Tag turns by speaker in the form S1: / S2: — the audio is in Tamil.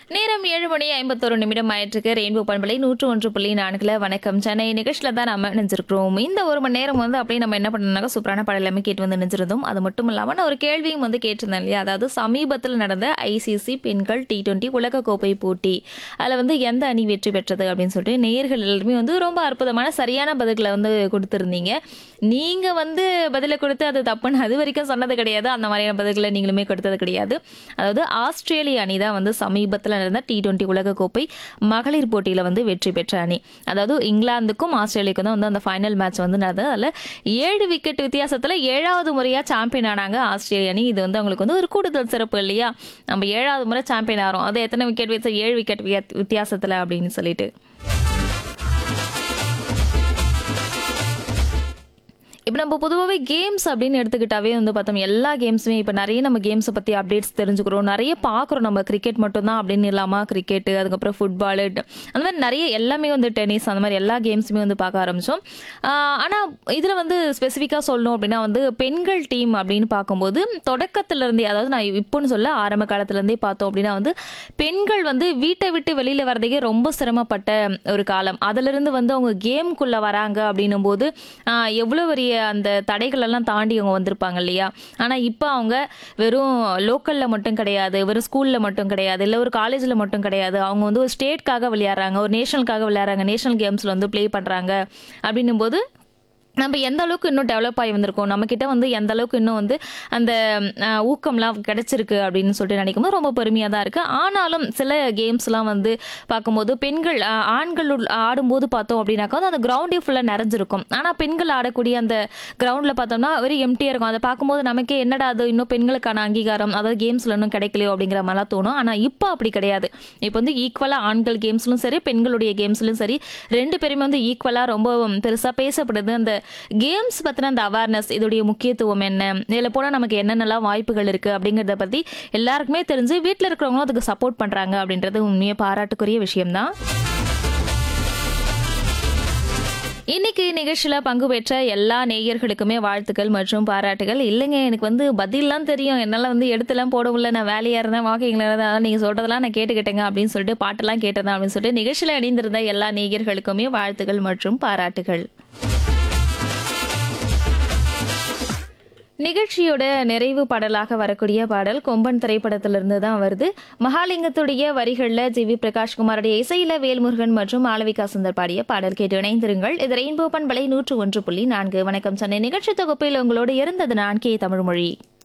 S1: நேரம் ஏழு மணி ஐம்பத்தொரு நிமிடம் ஆயிட்டிருக்கு ரெயின்போ பண்பலை நூற்று ஒன்று புள்ளி நான்குல வணக்கம் சென்னை நிகழ்ச்சியில தான் நம்ம நினைச்சிருக்கிறோம் இந்த ஒரு மணி நேரம் வந்து அப்படியே நம்ம என்ன பண்ணோம்னாக்கா சூப்பரான பாடல் எல்லாமே கேட்டு வந்து நினைச்சிருந்தோம் அது மட்டும் இல்லாமல் நான் ஒரு கேள்வியும் வந்து கேட்டிருந்தேன் இல்லையா அதாவது சமீபத்தில் நடந்த ஐசிசி பெண்கள் டி டுவெண்ட்டி உலகக்கோப்பை போட்டி அதில் வந்து எந்த அணி வெற்றி பெற்றது அப்படின்னு சொல்லிட்டு நேயர்கள் எல்லாருமே வந்து ரொம்ப அற்புதமான சரியான பதில்களை வந்து கொடுத்துருந்தீங்க நீங்க வந்து பதிலை கொடுத்து அது தப்புன்னு அது வரைக்கும் சொன்னது கிடையாது அந்த மாதிரியான பதில்களை நீங்களுமே கொடுத்தது கிடையாது அதாவது ஆஸ்திரேலிய அணி தான் வந்து சமீபத்தில் நடந்த டி டுவெண்ட்டி உலகக்கோப்பை மகளிர் போட்டியில் வந்து வெற்றி பெற்ற அணி அதாவது இங்கிலாந்துக்கும் ஆஸ்திரேலியாவுக்கும் தான் வந்து அந்த ஃபைனல் மேட்ச் வந்து நடந்தது அதில் ஏழு விக்கெட் வித்தியாசத்தில் ஏழாவது முறையாக சாம்பியன் ஆனாங்க ஆஸ்திரேலிய அணி இது வந்து அவங்களுக்கு வந்து ஒரு கூடுதல் சிறப்பு இல்லையா நம்ம ஏழாவது முறை சாம்பியன் ஆகிறோம் அது எத்தனை விக்கெட் வித்தியாசம் ஏழு விக்கெட் வித்தியாசத்தில் அப்படின்னு சொல்லிட்டு இப்போ நம்ம பொதுவாகவே கேம்ஸ் அப்படின்னு எடுத்துக்கிட்டாவே வந்து பார்த்தோம் எல்லா கேம்ஸுமே இப்போ நிறைய நம்ம கேம்ஸை பற்றி அப்டேட்ஸ் தெரிஞ்சுக்கிறோம் நிறைய பார்க்குறோம் நம்ம கிரிக்கெட் மட்டும்தான் அப்படின்னு இல்லாமல் கிரிக்கெட்டு அதுக்கப்புறம் ஃபுட்பாலு அந்த மாதிரி நிறைய எல்லாமே வந்து டென்னிஸ் அந்த மாதிரி எல்லா கேம்ஸுமே வந்து பார்க்க ஆரம்பித்தோம் ஆனால் இதில் வந்து ஸ்பெசிஃபிக்காக சொல்லணும் அப்படின்னா வந்து பெண்கள் டீம் அப்படின்னு பார்க்கும்போது தொடக்கத்துலேருந்தே அதாவது நான் இப்போன்னு சொல்ல ஆரம்ப காலத்துலேருந்தே பார்த்தோம் அப்படின்னா வந்து பெண்கள் வந்து வீட்டை விட்டு வெளியில் வரதுக்கே ரொம்ப சிரமப்பட்ட ஒரு காலம் அதிலிருந்து வந்து அவங்க கேம்குள்ளே வராங்க அப்படின்னும் போது ஆஹ், எவ்வளோ பெரிய அந்த தடைகள் எல்லாம் தாண்டி அவங்க வந்திருப்பாங்க இல்லையா ஆனால் இப்போ அவங்க வெறும் லோக்கலில் மட்டும் கிடையாது வெறும் ஸ்கூலில் மட்டும் கிடையாது இல்லை ஒரு காலேஜில் மட்டும் கிடையாது அவங்க வந்து ஒரு ஸ்டேட்காக விளையாடுறாங்க ஒரு நேஷனலுக்காக விளையாடுறாங்க நேஷனல் கேம்ஸில் வந்து ப்ளே பண்ணுறாங்க அப்படின்னும் போது நம்ம எந்த அளவுக்கு இன்னும் டெவலப் ஆகி வந்திருக்கோம் நம்மக்கிட்ட வந்து எந்த அளவுக்கு இன்னும் வந்து அந்த அஹ், ஊக்கம்லாம் கிடைச்சிருக்கு அப்படின்னு சொல்லிட்டு நினைக்கும் போது ரொம்ப பெருமையாக தான் இருக்குது ஆனாலும் சில கேம்ஸ்லாம் வந்து பார்க்கும்போது பெண்கள் அஹ், ஆண்கள் உள்- ஆடும்போது பார்த்தோம் அப்படின்னாக்கா வந்து அந்த கிரவுண்டே ஃபுல்லாக நிறைஞ்சிருக்கும் ஆனால் பெண்கள் ஆடக்கூடிய அந்த கிரவுண்டில் பார்த்தோம்னா வெறும் எம்டியாக இருக்கும் அதை பார்க்கும்போது நமக்கே என்னடா அது இன்னும் பெண்களுக்கான அங்கீகாரம் அதாவது கேம்ஸில் இன்னும் கிடைக்கலையோ அப்படிங்கிற மாதிரிலாம் தோணும் ஆனால் இப்போ அப்படி கிடையாது இப்போ வந்து ஈக்குவலாக ஆண்கள் கேம்ஸ்லும் சரி பெண்களுடைய கேம்ஸ்லும் சரி ரெண்டு பேருமே வந்து ஈக்குவலாக ரொம்ப பெருசாக பேசப்படுது அந்த கேம்ஸ் பற்றின அந்த அவேர்னஸ் இதோடைய முக்கியத்துவம் என்ன இதில் போனால் நமக்கு என்னென்னலாம் வாய்ப்புகள் இருக்குது அப்படிங்கிறத பற்றி எல்லாருக்குமே தெரிஞ்சு வீட்டில் இருக்கிறவங்களும் அதுக்கு சப்போர்ட் பண்ணுறாங்க அப்படின்றது உண்மையாக பாராட்டுக்குரிய விஷயம்தான் இன்னைக்கு நிகழ்ச்சியில் பங்கு பெற்ற எல்லா நேயர்களுக்குமே வாழ்த்துக்கள் மற்றும் பாராட்டுகள் இல்லைங்க எனக்கு வந்து பதில்லாம் தெரியும் என்னால் வந்து எடுத்துலாம் போட முடியல நான் வேலையாக இருந்தேன் வாக்கிங்கில் இருந்தேன் அதனால் நீங்கள் சொல்கிறதெல்லாம் நான் கேட்டுக்கிட்டேங்க அப்படின்னு சொல்லிட்டு பாட்டெல்லாம் கேட்டேன் அப்படின்னு சொல்லிட்டு நிகழ்ச்சியில் இணைந்திருந்த எல்லா நேயர்களுக்குமே வாழ்த்துக்கள் மற்றும் பாராட்டுகள் நிகழ்ச்சியோட நிறைவு பாடலாக வரக்கூடிய பாடல் கொம்பன் திரைப்படத்திலிருந்து தான் வருது மகாலிங்கத்துடைய வரிகளில் ஜி வி பிரகாஷ்குமாருடைய இசையில வேல்முருகன் மற்றும் மாளவிகா சுந்தர் பாடிய பாடல் கேட்டு இணைந்திருங்கள் இது ரெயின்போ பண்பலை நூற்று ஒன்று புள்ளி நான்கு வணக்கம் சென்னை நிகழ்ச்சி தொகுப்பில் உங்களோடு இருந்தது நான் கே தமிழ்மொழி